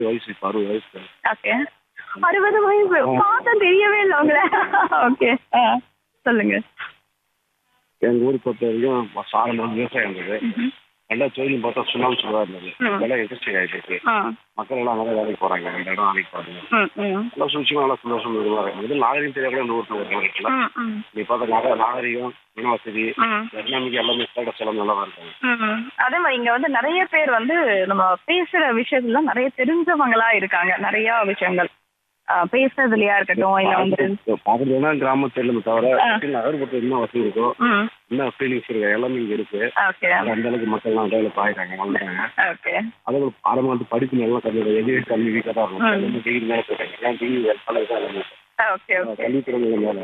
வயசு இப்போ அறுபது வயசு ஓகே அறுபது வயசு பார்த்தா தெரியவே இல்லை உங்களை ஓகே ஆ சொல்லுங்க எங்கள் ஊர் பொறுத்த வரைக்கும் சாரம் விவசாயம் இருந்தது எல்லா தொழிலும் பார்த்தா சுண்ணாம்பு சுடாக இருந்தது ம். இதெல்லாம் எதிர்ச்சி ஆகிட்டு ஆ மக்கள் எல்லாம் நல்லா வேலைக்கு போகிறாங்க ரெண்டு இடம் வேலைக்கு போகிறாங்க ம் ம் நல்லா சுழிச்சுமா நல்லா சந்தோஷம் இருக்காங்க இது நாகரிகம் தெரியாத இந்த ஊரில் ஒரு இருக்குல்ல ம் ம் நீ பார்த்தா நகர நாகரிகம் இன வசதி ம் எக்கனாமிக் எல்லாமே ஸ்டேட்டஸ் செலவு நல்லா தான் இருக்காங்க ம். அதே மாதிரி இங்க வந்து நிறைய பேர் வந்து நம்ம பேசுற விஷயத்துல நிறைய தெரிஞ்சவங்களா இருக்காங்க நிறைய விஷயங்கள் ஆ, பேசுறதுலயா இருக்கட்டும் இல்ல வந்து பார்க்குறதுனா கிராமத்துல தவிர ஆ. நகர்புறத்துல என்ன வசதி இருக்கோ ம் என்ன ஃபீலிங்ஸ் இருக்கு எல்லாமே இங்க இருக்கு ஓகே அது அந்த அளவுக்கு மக்கள்லாம் டெவலப் ஆகிட்டாங்க வளர்ந்தாங்க ஓகே அதே போல ஆரம்பத்து படிப்பு நல்லா கம்மி எதுவே கல்வி வீக்காக தான் இருக்கும் ம். எல்லாமே டிகிரி மேலே போயிட்டாங்க எல்லாம் டிகிரி அளவுக்கு எல்லாமே ஓகே ஓகே கல்வித்துறை மேலே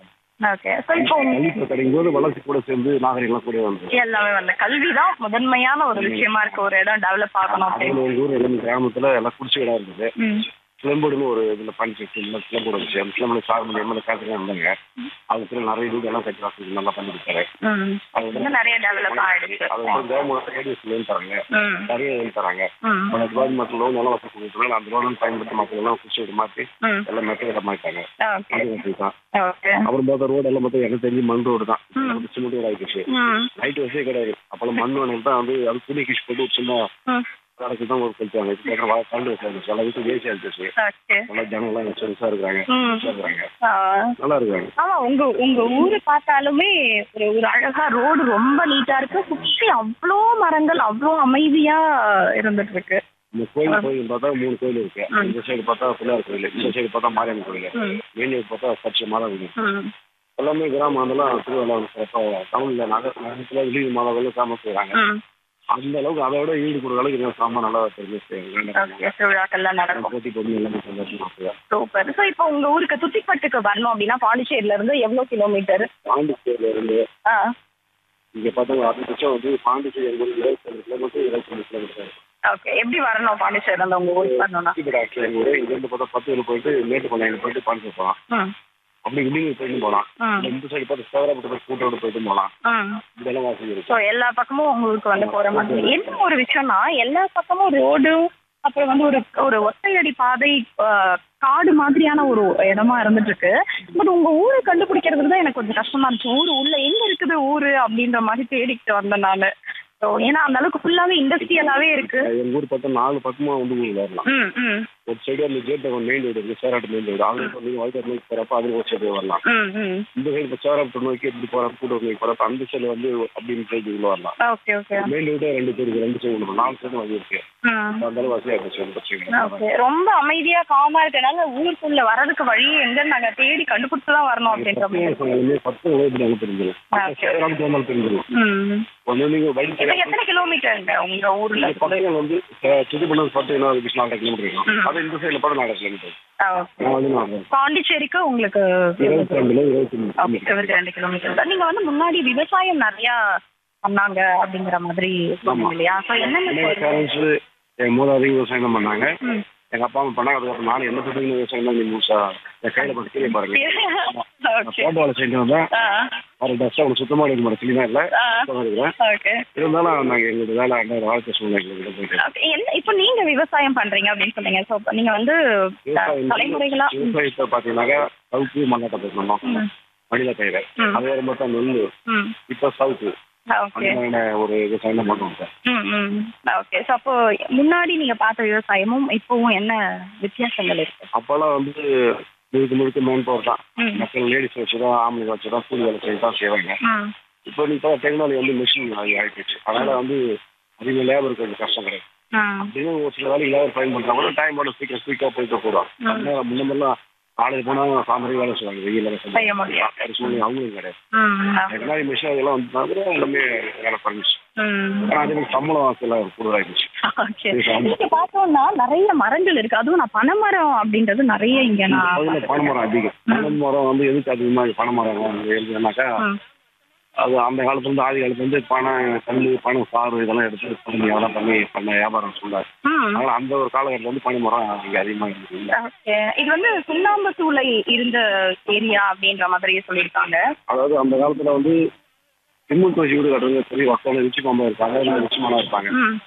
ஓகே ஸோ இப்போ கல்வித்துறை கிடைக்கும் போது வளர்ச்சி கூட சேர்ந்து நாகரிகம்லாம் கூட வந்து எல்லாமே வந்து கல்வி தான் முதன்மையான ஒரு விஷயமா இருக்கு ஒரு இடம் டெவலப் ஆகணும் அப்படின்னு அதில் எங்கள் ஊர் எல்லாமே கிராமத்துல எல்லாம் குடிச்சு இடம் இருந்தது ம் சிலம்போடுன்னு ஒரு இதில் பஞ்சு சிலம்போடு இருந்துச்சு அந்த சிலம்போடு சார் மணி எம்எல்ஏ காசுலாம் இருந்தாங்க அதுக்கு நிறைய வீடு எல்லாம் கட்டி வசதி நல்லா பண்ணி கொடுத்தாரு ம் அது வந்து இன்னும் நிறைய டெவலப் ஆயிடுச்சு அது வந்து கவர்மெண்ட் ரேடியோஸ் லோன் தராங்க ம் நிறைய லோன் தராங்க ம் அந்த கவர்மெண்ட் லோன் நல்லா வசதி கொடுத்துருக்காங்க அந்த லோன் பயன்படுத்த மக்கள் எல்லாம் குடிச்சு விட மாற்றி ம் எல்லாம் மெத்த விட மாட்டாங்க ஓகே அது வசதி தான் ஓகே அப்புறம் பார்த்தா ரோடு எல்லாம் மொத்தம் எனக்கு தெரிஞ்சு மண் ரோடு தான் ம். சிமெண்ட் ரோடு ஆகிடுச்சு ம் லைட் வசதியே கிடையாது அப்போல்லாம் மண் வேணும் தான் வந்து அது துணி கிஷ் போட்டு ஒரு சின்ன ம் கடைக்கு தான் ஒரு கழிச்சாங்க இப்போ கேட்குற கண்டு வசதி இருந்துச்சு எல்லா வீட்டுக்கு ஏசி இருந்துச்சு ஓகே நல்லா ஜனங்கள்லாம் எக்ஸ்பென்ஸாக இருக்கிறாங்க ம் இருக்கிறாங்க ஆ நல்லா இருக்காங்க ஆமா உங்க உங்க ஊரு பார்த்தாலுமே ஒரு ஒரு அழகா ரோடு ரொம்ப நீட்டா இருக்கு சுத்தி அவ்வளோ மரங்கள் அவ்வளோ அமைதியா இருந்துட்டு இருக்கு இந்த கோயில் கோயில் பார்த்தா மூணு கோயில் இருக்கு ம். இந்த சைடு பார்த்தா பிள்ளையார் கோயில் இந்த சைடு பார்த்தா மாரியம்மன் கோயில் ம் வேணியூர் பார்த்தா சர்ச்சை மாதா கோயில் ம் எல்லாமே கிராமம் அதெல்லாம் திருவிழா சிறப்பாக டவுனில் நகர் நகரத்தில் வெளியூர் மாதாவில் சாம செய்கிறாங்க ம் அந்த அளவுக்கு அதை விட ஈடு கொடுக்குற அளவுக்கு இன்னும் சாமா நல்லா தெரிஞ்சு செய்வாங்க ஓகே திருவிழாக்கள்லாம் நடக்கும் போட்டி போட்டி எல்லாமே சந்தோஷமா செய்வாங்க சூப்பர் ஸோ இப்போ உங்க ஊருக்கு துத்திப்பட்டுக்கு வரணும் அப்படின்னா பாண்டிச்சேரியில இருந்து எவ்வளவு கிலோமீட்டர் பாண்டிச்சேரியில இருந்து ஆ இங்கே பார்த்தாங்க அதிகபட்சம் வந்து பாண்டிச்சேரி எங்கள் ஊர் இருபத்தி கிலோமீட்டர் இருபத்தி ரெண்டு கிலோமீட்டர் ஓகே எப்படி வரணும் பாண்டிச்சேரியில இருந்து உங்க ஊருக்கு வரணும்னா இப்படி ஆக்சுவலி எங்கள் ஊர் இங்கேருந்து பார்த்தா பத்து பேர் போயிட்டு மேட்டு பண்ணையில் போயிட்டு பாண்டிச்சேரி போகலாம் ம் அப்படி இல்லைங்க போயிட்டு போகலாம் ம் இந்த சைடு பார்த்து சேவராப்பட்டு போய் கூட்டோடு போயிட்டு போகலாம் ம் இதெல்லாம் வசதி இருக்கு ஸோ எல்லா பக்கமும் உங்க ஊருக்கு வந்து போற மாதிரி என்ன ஒரு விஷயம்னா எல்லா பக்கமும் ரோடும் அப்புறம் வந்து ஒரு ஒரு ஒத்தையடி பாதை ஆஹ், காடு மாதிரியான ஒரு இடமா இருந்துட்டு இருக்கு பட் உங்க ஊரை கண்டுபிடிக்கிறதுக்கு தான் எனக்கு கொஞ்சம் கஷ்டமா இருந்துச்சு ஊரு உள்ள எங்க இருக்குது ஊரு அப்படின்ற மாதிரி தேடிக்கிட்டு வந்தேன் நானு ஸோ ஏன்னா அந்த அளவுக்கு ஃபுல்லாவே இண்டஸ்ட்ரியலாவே இருக்கு எங்கள் ஊர் பார்த்தா நாலு பக்கமா வந்து ஊரில் வரலாம் ம் ம் ஒரு சைடு அந்த கேட் மெயின் ரோடு இருக்கு சேராட்டு மெயின் ரோடு அங்கே இப்போ நீங்கள் வைத்தர் நோக்கி போகிறப்ப அது ஒரு சைடு வரலாம் ம் ம் இந்த சைடு இப்போ சேராப்பட்டு நோக்கி எப்படி போகிறப்ப கூட்டூர் நோக்கி போகிறப்ப அந்த சைடு வந்து அப்படின்னு சைடு உள்ள வரலாம் ஓகே ஓகே மெயின் ரோடு ரெண்டு சைடு இருக்கு ரெண்டு சைடு உள்ள நாலு சைடு வந்து இருக்கு ம் அந்த அளவு வசதியாக இருந்துச்சு ஒன்றும் பிரச்சனை இல்லை. ஓகே ரொம்ப அமைதியா காமா இருக்கனால ஊருக்குள்ள வர்றதுக்கு வழி எங்க நாங்க தேடி கண்டுபிடிச்சு தான் வரணும் அப்படின்ற மாதிரி பத்து வயசுல பத்து வயது எனக்கு தெரிஞ்சிடும் Okay. சேராட்டு வந்தாலும் தெரிஞ்சிடும் ம் ஒன்று நீங்கள் வழி இப்ப எத்தனை கிலோமீட்டருங்க உங்க ஊர்ல இந்த இருந்து? பசங்கள் வந்து சுற்றி பண்ணது பத்து இன்னொரு விஷயம் நாலரை கிலோமீட்டர் ம். இருக்கும் அது இந்த சைடில் பார்த்தா நாலரை கிலோமீட்டர் ஆ, okay. நான் வந்து நான் பாண்டிச்சேரிக்கு உங்களுக்கு இருபத்தி ரெண்டுல இருபத்தி மூணு Okay, இருபத்தி ரெண்டு கிலோமீட்டர் தான் நீங்க வந்து முன்னாடி விவசாயம் நிறைய பண்ணாங்க அப்படிங்கிற மாதிரி சொன்னீங்க இல்லையா ஸோ என்னென்ன என்னோட பேரண்ட்ஸ் என் மூதாதையும் விவசாயம் தான் பண்ணாங்க ம். எங்க அப்பா அம்மா பண்ணாங்க அதுக்கப்புறம் நானும் என்ன சொல்றீங்க விவசாயம் தான் நீ முழுசா என் கையில போட்டு கீழே பாருங்க நான் ஓகே தோட்ட வேலை செஞ்சு வந்தேன் ஆ ஒரு டஸ்ட் அவனுக்கு சுத்தமாக இருக்க மாட்டேன் கிளீனா இல்லை ஆ சுத்தமாக இருக்கிறேன் ஓகே இருந்தாலும் நாங்கள் எங்களுக்கு வேலை அந்த வாழ்க்கை சூழ்நிலை போயிட்டு Okay, என்ன இப்போ நீங்க விவசாயம் பண்றீங்க அப்படின்னு சொன்னீங்க ஸோ நீங்க வந்து விவசாயம் தலைமுறைகளா விவசாயத்தை பார்த்தீங்கன்னா சவுக்கு மல்லாட்டை போயிருந்தோம் ம். மனித பயிர் ம். அது வரும் பார்த்தா நெல் ம் இப்போ சவுக்கு ஓகே அந்த மாதிரியான ஒரு விவசாயம் தான் பண்ணுவோம் சார் ம் ம் ஓகே ஸோ அப்போ முன்னாடி நீங்க பார்த்த விவசாயமும் இப்போவும் என்ன வித்தியாசங்கள் இருக்கு அப்போல்லாம் வந்து முழுக்க முழுக்க மேன் பவர் தான் ம் மக்கள் லேடிஸ் வச்சு தான் ஆம்பளை வச்சு தான் கூலி வேலை செய்ய தான் செய்வாங்க ம் இப்போ நீ இப்போ டெக்னாலஜி வந்து மிஷின் ஆகிடுச்சு அதனால வந்து அதிக லேபருக்கு கொஞ்சம் கஷ்டம் கிடையாது ம் அப்படின்னு ஒரு சில வேலை லேபர் பயன் பண்ணுறா கூட டைம் போட சீக்கிரம் குயிக்காக போயிட்டு போடுவான் முன்ன முன்னமெல்லாம் காலேஜ் போனால் சாயந்தரம் வேலை செய்வாங்க வெயில் வேலை செய்ய முடியாது. ஒரு சூழ்நிலை அவங்களும் கிடையாது ம் டெக்னாலஜி மிஷின் அதெல்லாம் வந்து எல்லாமே வேலை பண்ணிச்சு ம் ஆனால் அதுக்கு சம்பளம் சில கூடுதலாகிடுச்சு ஓகே இங்க பார்த்தோம்னா நிறைய மரங்கள் இருக்கு அதுவும் நான் பனைமரம் அப்படின்றது நிறைய இங்க நான் அதில் பனைமரம் அதிகம் பனைமரம் வந்து எதுக்கு அதிகமாக பனைமரம் எழுதுனாக்கா ம். அது அந்த காலத்துல இருந்து ஆதி காலத்துல இருந்து பணம் கல் பணம் சாறு இதெல்லாம் எடுத்து பண்ணி அதெல்லாம் பண்ணி பண்ண வியாபாரம் சொல்லாரு ம் அதனால அந்த ஒரு காலகட்டத்தில் வந்து பனைமரம் இங்கே அதிகமாக இருந்தது ஓகே இது வந்து சுண்ணாம்பு சூளை இருந்த ஏரியா அப்படின்ற மாதிரி சொல்லியிருக்காங்க அதாவது அந்த காலத்துல வந்து சிமெண்ட் வச்சு வீடு கட்டுறது பெரிய வக்கோல ரிச்சி பாம்பா இருப்பாங்க இல்லை ரிச்சி மனம் இருப்பாங்க ம்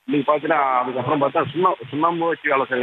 இன்னைக்கு பார்த்தீங்கன்னா அதுக்கப்புறம் பார்த்தா சுண்ணா சுண்ணாம்பு வச்சு வேலை செய்ய